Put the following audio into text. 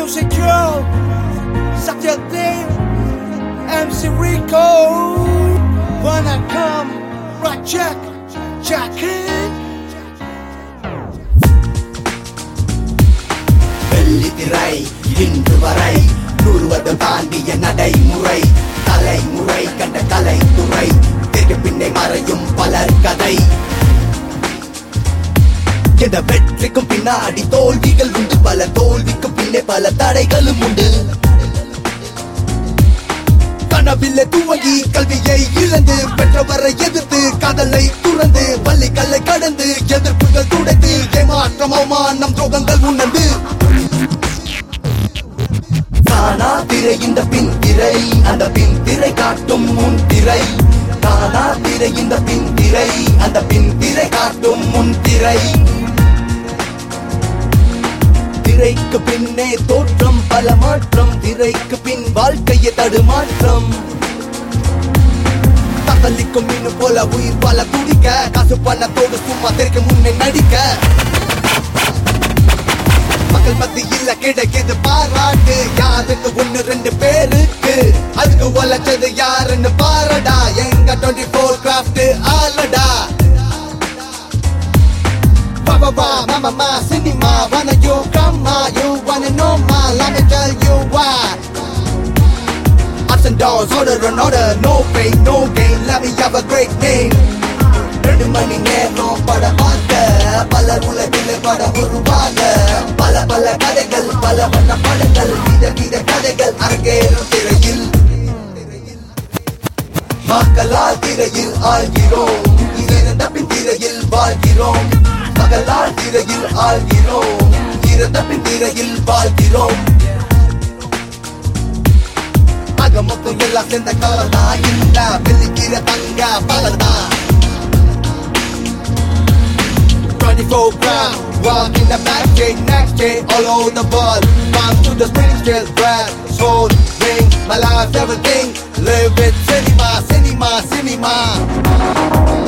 Music Girl, Satyadin, MC Rico, Wanna come, Rajak, Jackie. வெள்ளித்திரை இன்று வரை நூறுவதும் தாண்டிய நடைமுறை தலைமுறை கண்ட கலைத்துறை திரு பின்னே மறையும் பலர் கதை இந்த வெற்றிக்கும் பின்னாடி தோல்விகள் உண்டு பல தோல்விக்கும் பின்னே பல தடைகளும் உண்டு கனவில்லை துவங்கி கல்வியை இழந்து பெற்றவரை எதிர்த்து காதலை துறந்து பள்ளிகளை கடந்து எதிர்ப்புகள் துடைத்து ஏமாற்றம் அவமானம் துரோகங்கள் உணர்ந்து தானா திரை இந்த பின் திரை அந்த பின் திரை காட்டும் முன் திரை தானா திரை இந்த பின் திரை அந்த பின் திரை காட்டும் முன் திரை திரைக்கு பின்னே தோற்றம் பல மாற்றம் திரைக்கு பின் வாழ்க்கையை தடுமாற்றம் தத்தளிக்கும் மீன் போல உயிர் பல துடிக்க காசு பணத்தோடு சும்மா திரைக்கு முன்னே நடிக்க மக்கள் மத்தியில் கிடைக்குது பாராட்டு யாருக்கு ஒண்ணு ரெண்டு பேருக்கு அதுக்கு உழைச்சது யாருன்னு பாரடா எங்க டுவெண்ட்டி ஃபோர் கிராஃப்ட் ஆலடா Baba ba, mama ma, cinema, wanna you come ma, you wanna know ma, let me tell you why. Ups and downs, order and order, no pain, no gain, let me have a great name. ரெண்டு மணி நேரம் பட பார்க்க பல உலகில் பட உருவாக பல பல கதைகள் பல வண்ண படங்கள் வித வித கதைகள் அரங்கேறும் திரையில் மக்களால் திரையில் ஆழ்கிறோம் இறந்த பின் திரையில் வாழ்கிறோம் மகளால் திரையில் ஆழ்கிறோம் இறந்த பின் திரையில் வாழ்கிறோம் ஆக மொத்தம் எல்லாம் சேர்ந்த கலர் தான் இல்ல வெள்ளிக்கிற தங்க பலர் தான் 24 crowd Walk in the back gate, next gate, all over the world Bounce to the spinning scale, grab, soul, ring My life, everything Live it, cinema, cinema, cinema